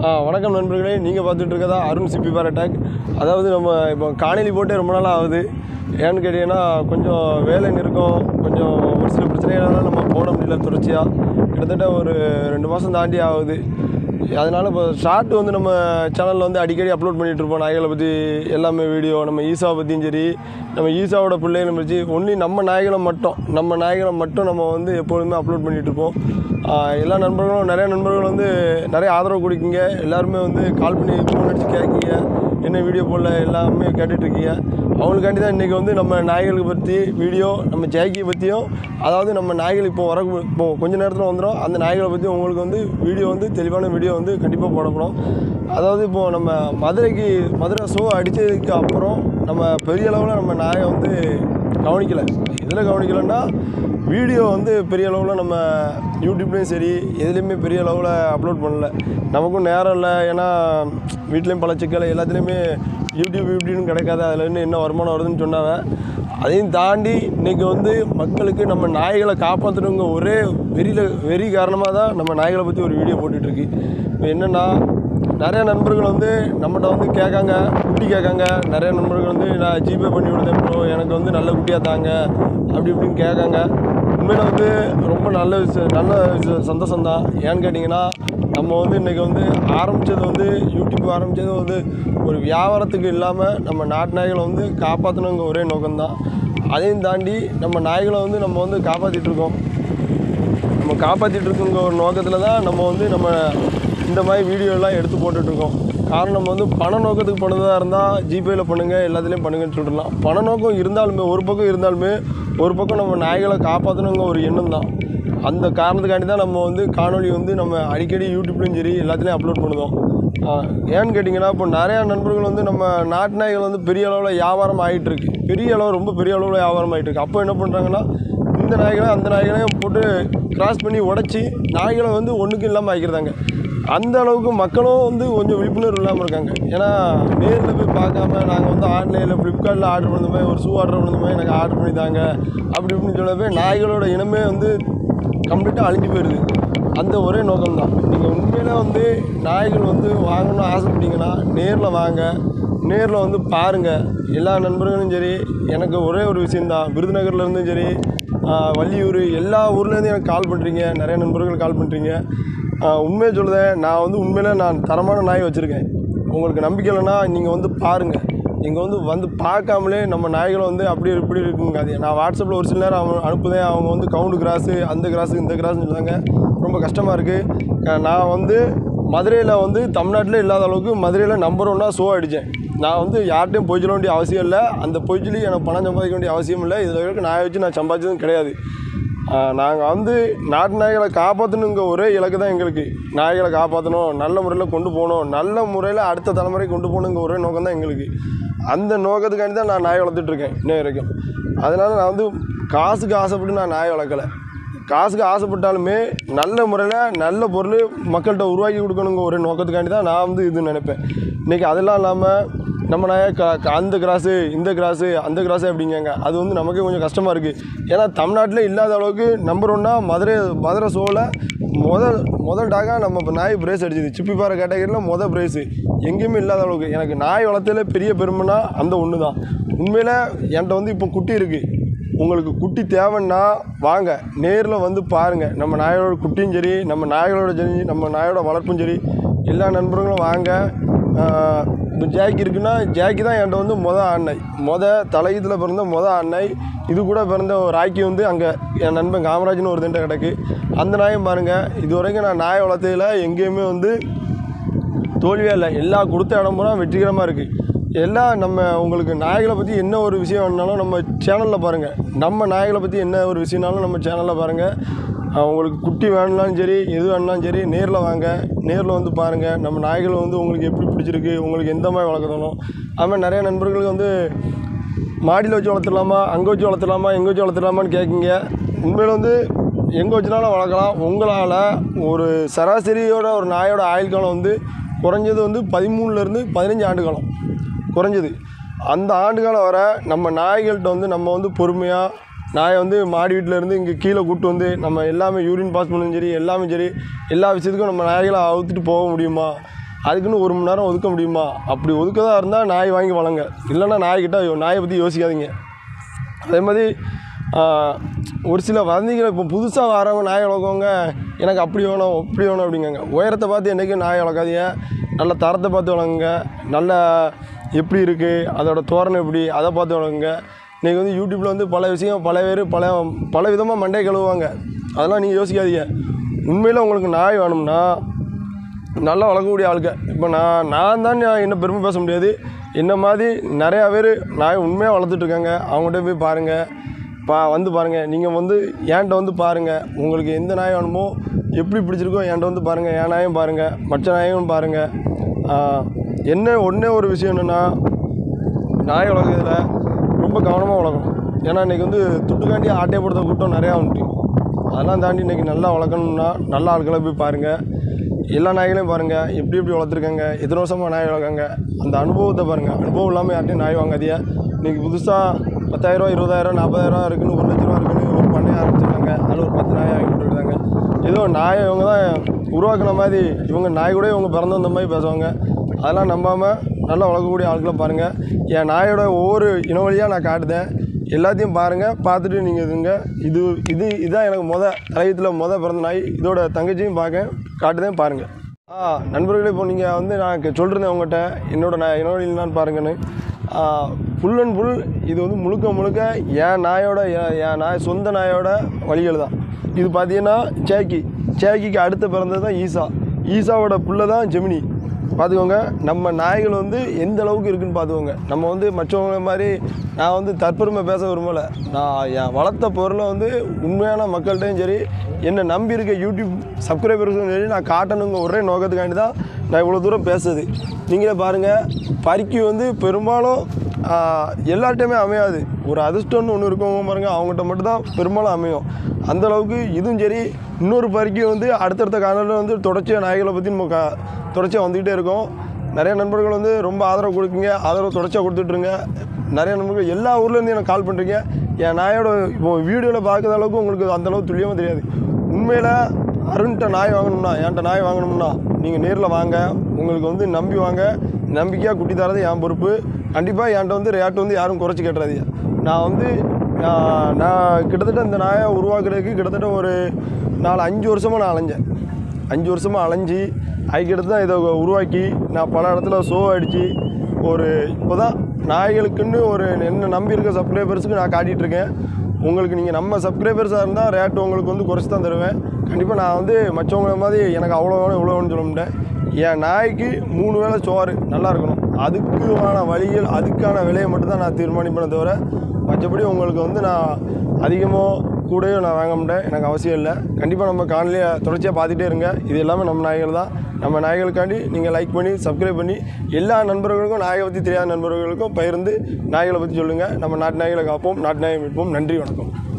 ஆ வணக்கம் நண்பர்களே நீங்கள் பார்த்துட்டு இருக்கதா அருண் சிப்பி பார் அட்டாக் அதாவது நம்ம இப்போ காணொலி போட்டே ரொம்ப நாளாக ஆகுது ஏன்னு கேட்டிங்கன்னா கொஞ்சம் வேலை நெருக்கம் கொஞ்சம் ஒரு சில பிரச்சனைகளால நம்ம போட முடியல தொடர்ச்சியாக கிட்டத்தட்ட ஒரு ரெண்டு மாதம் தாண்டி ஆகுது அதனால் இப்போ ஷார்ட் வந்து நம்ம சேனலில் வந்து அடிக்கடி அப்லோட் பண்ணிகிட்டு இருப்போம் நாய்களை பற்றி எல்லாமே வீடியோ நம்ம ஈசாவை பற்றியும் சரி நம்ம ஈசாவோட பிள்ளைகளை பற்றி ஒன்லி நம்ம நாய்களை மட்டும் நம்ம நாய்களை மட்டும் நம்ம வந்து எப்பொழுதுமே அப்லோட் பண்ணிகிட்டு இருப்போம் ஆஹ் எல்லா நண்பர்களும் நிறைய நண்பர்கள் வந்து நிறைய ஆதரவு கொடுக்கீங்க எல்லாருமே வந்து கால் பண்ணி ஃபோன் அடித்து கேட்கீங்க என்ன வீடியோ போடல எல்லாமே கேட்டுட்டு இருக்கீங்க அவங்களுக்காண்டி தான் இன்றைக்கி வந்து நம்ம நாய்களை பற்றி வீடியோ நம்ம ஜாக்கியை பற்றியும் அதாவது நம்ம நாய்கள் இப்போ வர இப்போ கொஞ்ச நேரத்தில் வந்துடும் அந்த நாய்களை பற்றி உங்களுக்கு வந்து வீடியோ வந்து தெளிவான வீடியோ வந்து கண்டிப்பாக போடப்படும் அதாவது இப்போது நம்ம மதுரைக்கு மதுரை ஷோ அடித்ததுக்கு அப்புறம் நம்ம பெரிய அளவில் நம்ம நாயை வந்து கவனிக்கலை இதில் கவனிக்கலைன்னா வீடியோ வந்து பெரிய அளவில் நம்ம யூடியூப்லேயும் சரி எதுலேயுமே பெரிய அளவில் அப்லோட் பண்ணல நமக்கும் நேரம் இல்லை ஏன்னா வீட்லேயும் பல சிக்கல் எல்லாத்துலேயுமே யூடியூப் யூடியூப்னு கிடைக்காது அதில் இருந்து என்ன வருமானம் வருதுன்னு சொன்னாங்க அதையும் தாண்டி இன்றைக்கி வந்து மக்களுக்கு நம்ம நாய்களை காப்பாற்றணுங்க ஒரே வெறியில் வெறி காரணமாக தான் நம்ம நாய்களை பற்றி ஒரு வீடியோ போட்டுட்ருக்கு இப்போ என்னென்னா நிறைய நண்பர்கள் வந்து நம்மகிட்ட வந்து கேட்காங்க குட்டி கேட்காங்க நிறைய நண்பர்கள் வந்து நான் ஜிபே பண்ணி விடுதேன் ப்ரோ எனக்கு வந்து நல்ல குட்டியாக தாங்க அப்படி இப்படின்னு கேட்காங்க உண்மையில வந்து ரொம்ப நல்ல விஷயம் நல்ல விஷயம் சந்தோஷம் தான் ஏன்னு கேட்டிங்கன்னா நம்ம வந்து இன்றைக்கி வந்து ஆரம்பித்தது வந்து யூடியூப் ஆரம்பித்தது வந்து ஒரு வியாபாரத்துக்கு இல்லாமல் நம்ம நாட்டு நாய்களை வந்து காப்பாற்றணுங்க ஒரே நோக்கம்தான் அதையும் தாண்டி நம்ம நாய்களை வந்து நம்ம வந்து காப்பாற்றிட்டு இருக்கோம் நம்ம காப்பாற்றிட்டு இருக்கோங்க ஒரு நோக்கத்தில் தான் நம்ம வந்து நம்ம இந்த மாதிரி வீடியோலாம் எடுத்து போட்டுட்ருக்கோம் காரணம் நம்ம வந்து பண நோக்கத்துக்கு பண்ணதாக இருந்தால் ஜிபேயில் பண்ணுங்கள் எல்லாத்துலேயும் பண்ணுங்கன்னு சொல்லிடலாம் பண நோக்கம் இருந்தாலுமே ஒரு பக்கம் இருந்தாலுமே ஒரு பக்கம் நம்ம நாய்களை காப்பாற்றணுங்க ஒரு எண்ணம் தான் அந்த காரணத்துக்காண்டி தான் நம்ம வந்து காணொளி வந்து நம்ம அடிக்கடி யூடியூப்லேயும் சரி எல்லாத்துலேயும் அப்லோட் பண்ணுவோம் ஆஹ் ஏன்னு கேட்டிங்கன்னா இப்போ நிறையா நண்பர்கள் வந்து நம்ம நாட்டு நாய்கள் வந்து பெரிய அளவில் வியாபாரம் ஆகிட்டு இருக்கு பெரிய அளவு ரொம்ப பெரிய அளவில் வியாபாரம் ஆகிட்டு இருக்கு அப்போ என்ன பண்ணுறாங்கன்னா இந்த நாய்களை அந்த நாய்களையும் போட்டு கிராஸ் பண்ணி உடச்சி நாய்களை வந்து ஒன்றுக்கும் இல்லாமல் ஆக்கிடுறாங்க அந்த அளவுக்கு மக்களும் வந்து கொஞ்சம் விழிப்புணர்வு இல்லாமல் இருக்காங்க ஏன்னா நேரில் போய் பார்க்காம நாங்கள் வந்து ஆன்லைனில் ஃப்ளிப்கார்ட்டில் ஆர்டர் பண்ண மாதிரி ஒரு ஷூ ஆர்டர் பண்ண மாதிரி எனக்கு ஆர்டர் பண்ணி தாங்க அப்படி இப்படின்னு சொல்லவே நாய்களோட இனமே வந்து கம்ப்ளீட்டாக அழிஞ்சு போயிடுது அந்த ஒரே நோக்கம் தான் நீங்கள் உண்மையிலே வந்து நாய்கள் வந்து வாங்கணும்னு ஆசைப்பட்டீங்கன்னா நேரில் வாங்க நேரில் வந்து பாருங்கள் எல்லா நண்பர்களும் சரி எனக்கு ஒரே ஒரு விஷயந்தான் விருதுநகர்லேருந்தும் சரி ஆஹ் வள்ளியூர் எல்லா ஊர்லேருந்து எனக்கு கால் பண்ணுறீங்க நிறைய நண்பர்கள் கால் பண்ணுறீங்க உண்மையை சொல்லுதேன் நான் வந்து உண்மையிலே நான் தரமான நாய் வச்சுருக்கேன் உங்களுக்கு நம்பிக்கை இல்லைன்னா நீங்கள் வந்து பாருங்கள் நீங்கள் வந்து வந்து பார்க்காமலே நம்ம நாய்களை வந்து அப்படி இப்படி இருக்குங்க அது நான் வாட்ஸ்அப்பில் ஒரு சில நேரம் அவன் அனுப்புதேன் அவங்க வந்து கவுண்டு கிராஸு அந்த கிராஸு இந்த கிராஸ்னு சொல்லுவாங்க ரொம்ப கஷ்டமாக இருக்குது நான் வந்து மதுரையில் வந்து தமிழ்நாட்டில் இல்லாத அளவுக்கு மதுரையில் நம்பர் ஒன்னாக ஷோ அடித்தேன் நான் வந்து யார்கிட்டையும் பொய் சொல்ல வேண்டிய அவசியம் இல்லை அந்த பொய் சொல்லி எனக்கு பணம் சம்பாதிக்க வேண்டிய அவசியம் இல்லை இதில் வரைக்கும் நாயை வச்சு நான் சம்பாதிச்சதும் கிடையாது நாங்கள் வந்து நாட்டு நாய்களை காப்பாற்றணுங்க ஒரே இலக்கு தான் எங்களுக்கு நாய்களை காப்பாற்றணும் நல்ல முறையில் கொண்டு போகணும் நல்ல முறையில் அடுத்த தலைமுறை கொண்டு போகணுங்க ஒரே நோக்கம் தான் எங்களுக்கு அந்த நோக்கத்துக்காண்டி தான் நான் நாய் வளர்த்துட்ருக்கேன் இன்ன வரைக்கும் அதனால் நான் வந்து காசுக்கு ஆசைப்பட்டு நான் நாய் வளர்க்கலை காசுக்கு ஆசைப்பட்டாலுமே நல்ல முறையில் நல்ல பொருள் மக்கள்கிட்ட உருவாக்கி கொடுக்கணுங்க ஒரு நோக்கத்துக்காண்டி தான் நான் வந்து இது நினைப்பேன் இன்றைக்கி அதெல்லாம் இல்லாமல் நம்ம நாயை க க- அந்த கிராஸு இந்த கிராஸு அந்த கிராஸு அப்படிங்காங்க அது வந்து நமக்கே கொஞ்சம் கஷ்டமாக இருக்குது ஏன்னா தமிழ்நாட்டில் இல்லாத அளவுக்கு நம்பர் ஒன்றா மதுரை மதுரை ஷோவில் முதல் முதல் டாக்காக நம்ம இப்போ நாய் பிரேஸ் அடிச்சது சிப்பிப்பாறை கேட்டகரியில் முதல் ப்ரைஸு எங்கேயுமே இல்லாத அளவுக்கு எனக்கு நாய் வளர்த்ததில் பெரிய பெருமைனா அந்த ஒன்று தான் உண்மையில் என்கிட்ட வந்து இப்போ குட்டி இருக்குது உங்களுக்கு குட்டி தேவைன்னா வாங்க நேரில் வந்து பாருங்கள் நம்ம நாயோட குட்டியும் சரி நம்ம நாய்களோட சரி நம்ம நாயோட வளர்ப்பும் சரி எல்லா நண்பர்களும் வாங்க ஆஹ் இப்போ ஜாக்கி இருக்குன்னா ஜாக்கி தான் என்கிட்ட வந்து மொதல் ஆண்ணை மொதல் தலையத்தில் பிறந்த மொதல் ஆண்ணை இது கூட பிறந்த ஒரு ராக்கி வந்து அங்கே என் நண்பன் காமராஜ்னு ஒரு திண்டை கிடக்கு அந்த நாயும் பாருங்கள் இது வரைக்கும் நான் நாயை வளர்த்ததில் எங்கேயுமே வந்து தோல்வியாக இல்லை எல்லா கொடுத்த இடம் பூரா வெற்றிகரமாக இருக்குது எல்லாம் நம்ம உங்களுக்கு நாய்களை பற்றி என்ன ஒரு விஷயம் வேணுனாலும் நம்ம சேனலில் பாருங்கள் நம்ம நாய்களை பற்றி என்ன ஒரு விஷயம்னாலும் நம்ம சேனலில் பாருங்கள் அஹ் உங்களுக்கு குட்டி வேணுனாலும் சரி எது வேணுனாலும் சரி நேரில் வாங்க நேரில் வந்து பாருங்கள் நம்ம நாய்கள் வந்து உங்களுக்கு எப்படி பிடிச்சிருக்கு உங்களுக்கு எந்த மாதிரி வளர்க்கணும் அதுமாதிரி நிறைய நண்பர்களுக்கு வந்து மாடியில் வச்சு வளர்த்துடலாமா அங்கே வச்சு வளர்த்துடலாமா எங்கே வச்சு வளர்த்துடலாமான்னு கேட்குங்க உண்மையில் வந்து எங்கே வச்சுனாலும் வளர்க்கலாம் உங்களால் ஒரு சராசரியோட ஒரு நாயோட ஆயுள் காலம் வந்து குறைஞ்சது வந்து பதிமூணுலேருந்து பதினஞ்சு ஆண்டு காலம் குறைஞ்சது அந்த ஆண்டு காலம் வர நம்ம நாய்கள்கிட்ட வந்து நம்ம வந்து பொறுமையாக நாயை வந்து மாடி வீட்டில் இருந்து இங்கே கீழே கூட்டு வந்து நம்ம எல்லாமே யூரின் பாஸ் பண்ணதும் சரி எல்லாமே சரி எல்லா விஷயத்துக்கும் நம்ம நாய்களை அவுத்துட்டு போக முடியுமா அதுக்குன்னு ஒரு மணி நேரம் ஒதுக்க முடியுமா அப்படி ஒதுக்கதாக இருந்தால் நாய் வாங்கி வளங்க இல்லைன்னா நாய்கிட்ட நாயை பற்றி யோசிக்காதீங்க அதே மாதிரி ஆஹ், ஒரு சில வதந்திகள் இப்போ புதுசாக வரவங்க நாய் வளர்க்குறவங்க எனக்கு அப்படி வேணும் இப்படி வேணும் அப்படிங்காங்க உயரத்தை பார்த்து என்றைக்கும் நாய் வளர்க்காதீங்க நல்ல தரத்தை பார்த்து வளங்குங்க நல்ல எப்படி இருக்குது அதோட தோரணை எப்படி அதை பார்த்து வளங்குங்க இன்றைக்கி வந்து யூடியூப்பில் வந்து பல விஷயம் பல பேர் பல பல விதமாக மண்டை கழுவுவாங்க அதெல்லாம் நீங்கள் யோசிக்காதீங்க உண்மையில் உங்களுக்கு நாய் வேணும்னா நல்லா வளர்க்கக்கூடிய ஆளுங்க இப்போ நான் நான் தான் நான் என்ன பெருமை பேச முடியாது என்ன மாதிரி நிறையா பேர் நாய் உண்மையாக வளர்த்துட்டு இருக்காங்க அவங்ககிட்ட போய் பாருங்கள் பா வந்து பாருங்கள் நீங்கள் வந்து என்கிட்ட வந்து பாருங்கள் உங்களுக்கு எந்த நாய் வேணுமோ எப்படி பிடிச்சிருக்கோ என்கிட்ட வந்து பாருங்கள் என் நாயும் பாருங்கள் மற்ற நாயும் பாருங்கள் ஆஹ், என்ன ஒன்றே ஒரு விஷயம் என்னென்னா நாய் வளர்க்குறதுல ரொம்ப கவனமாக வளர்க்கணும் ஏன்னா இன்றைக்கி வந்து துட்டுக்காண்டி ஆட்டைப்படுத்த கூட்டம் நிறையா உண்டு அதெல்லாம் தாண்டி இன்றைக்கி நல்லா வளர்க்கணும்னா நல்ல ஆட்களை போய் பாருங்கள் எல்லா நாய்களையும் பாருங்கள் எப்படி எப்படி வளர்த்துருக்காங்க எத்தனை வருஷமாக நாய் வளர்க்காங்க அந்த அனுபவத்தை பாருங்கள் அனுபவம் இல்லாமல் யார்ட்டையும் நாய் வாங்காதீங்க இன்றைக்கி புதுசாக பத்தாயிரரூவா இருபதாயிரம் நாற்பதாயிரரூவா இருக்குன்னு ஒரு லட்ச ரூபா இருக்குன்னு ஒரு பண்ணைய ஆரம்பிச்சிருக்காங்க அதில் ஒரு பத்து நாய் வாங்கி போட்டுருக்காங்க ஏதோ நாயை இவங்க தான் உருவாக்குன மாதிரி இவங்க நாய் கூட இவங்க பிறந்து வந்த மாதிரி பேசுவாங்க அதெல்லாம் நம்பாமல் நல்லா வளர்க்கக்கூடிய ஆட்களை பாருங்கள் என் நாயோட ஒவ்வொரு இன வழியாக நான் காட்டுதேன் எல்லாத்தையும் பாருங்கள் பார்த்துட்டு நீங்கள் இதுங்க இது இது இதுதான் எனக்கு முத தலையத்தில் முத பிறந்த நாய் இதோட தங்கச்சியும் பார்க்க காட்டுதேன் பாருங்கள் ஆ நண்பர்களே இப்போ நீங்கள் வந்து நான் சொல்லிருந்தேன் உங்கள்கிட்ட என்னோட நான் என்னோட என்னன்னு பாருங்கன்னு ஃபுல் அண்ட் ஃபுல் இது வந்து முழுக்க முழுக்க என் நாயோட என் என் நாய் சொந்த நாயோட வழிகள் தான் இது பார்த்தீங்கன்னா சேக்கி சேக்கிக்கு அடுத்து பிறந்தது தான் ஈசா ஈசாவோட புள்ள தான் ஜெமினி பார்த்துக்கோங்க நம்ம நாய்கள் வந்து எந்த அளவுக்கு இருக்குன்னு பார்த்துக்கோங்க நம்ம வந்து மற்றவங்கள மாதிரி நான் வந்து தற்பெருமை பேச விரும்பலை நான் என் வளர்த்த பொருளை வந்து உண்மையான மக்கள்கிட்டையும் சரி என்னை நம்பி இருக்க யூடியூப் சப்ஸ்கிரைபர்ஸும் சரி நான் காட்டணுங்க ஒரே நோக்கத்துக்காண்டி தான் நான் இவ்வளோ தூரம் பேசுறது நீங்களே பாருங்கள் பருக்கி வந்து பெரும்பாலும் ஆஹ், எல்லார்ட்டையுமே அமையாது ஒரு அதிர்ஷ்டம்னு ஒன்று இருக்கவங்க பாருங்க அவங்ககிட்ட மட்டும்தான் பெரும்பாலும் அமையும் அந்த அளவுக்கு இதுவும் சரி இன்னொரு பருக்கி வந்து அடுத்தடுத்த காலையில் வந்து தொடர்ச்சியாக நாய்களை பற்றி நம்ம கா தொடர்ச்சியாக வந்துக்கிட்டே இருக்கோம் நிறைய நண்பர்கள் வந்து ரொம்ப ஆதரவு கொடுக்குங்க ஆதரவு தொடர்ச்சியாக கொடுத்துட்ருங்க நிறைய நண்பர்கள் எல்லா ஊர்லேருந்து எனக்கு கால் பண்ணுறீங்க என் நாயோட இப்போ வீடியோவில் பார்க்குற அளவுக்கு உங்களுக்கு அந்த அளவுக்கு துல்லியமாக தெரியாது உண்மையில் அருண்கிட்ட நாய் வாங்கணும்னா என்கிட்ட நாய் வாங்கணும்னா நீங்கள் நேரில் வாங்க உங்களுக்கு வந்து நம்பி வாங்க நம்பிக்கையாக குட்டி தரது என் பொறுப்பு கண்டிப்பாக என்கிட்ட வந்து ரேட் வந்து யாரும் குறைச்சி கேட்டுறாதீங்க நான் வந்து நான் நான் கிட்டத்தட்ட இந்த நாயை உருவாக்குறதுக்கு கிட்டத்தட்ட ஒரு நாலு அஞ்சு வருஷமாக நான் அலைஞ்சேன் அஞ்சு வருஷமாக அலைஞ்சி அதுக்கடுத்து தான் இதை உருவாக்கி நான் பல இடத்துல ஷோ அடித்து ஒரு இப்போ தான் நாய்களுக்குன்னு ஒரு என்ன நம்பி இருக்க சப்ஸ்கிரைபர்ஸுக்கு நான் காட்டிகிட்டு இருக்கேன் உங்களுக்கு நீங்கள் நம்ம சப்ஸ்கிரைபர்ஸாக இருந்தால் ரேட் உங்களுக்கு வந்து குறைச்சி தான் தருவேன் கண்டிப்பாக நான் வந்து மற்றவங்கள மாதிரி எனக்கு அவ்வளோ வேணும் இவ்வளோ வேணும்னு சொல்ல மாட்டேன் என் நாய்க்கு மூணு வேளை சோறு நல்லா இருக்கணும் அதுக்குமான வழிகள் அதுக்கான விலையை மட்டும் தான் நான் தீர்மானிப்பேனே தவிர மற்றபடி உங்களுக்கு வந்து நான் அதிகமாக கூடயோ நான் வாங்க மாட்டேன் எனக்கு அவசியம் இல்லை கண்டிப்பாக நம்ம காணொலியை தொடர்ச்சியாக பார்த்துட்டே இருங்க இது எல்லாமே நம்ம நாய்கள் தான் நம்ம நாய்களுக்காண்டி நீங்கள் லைக் பண்ணி சப்ஸ்கிரைப் பண்ணி எல்லா நண்பர்களுக்கும் நாயை பற்றி தெரியாத நண்பர்களுக்கும் பகிர்ந்து நாய்களை பற்றி சொல்லுங்கள் நம்ம நாட்டு நாய்களை காப்போம் நாட்டு நாயை மீட்போம் நன்றி வணக்கம்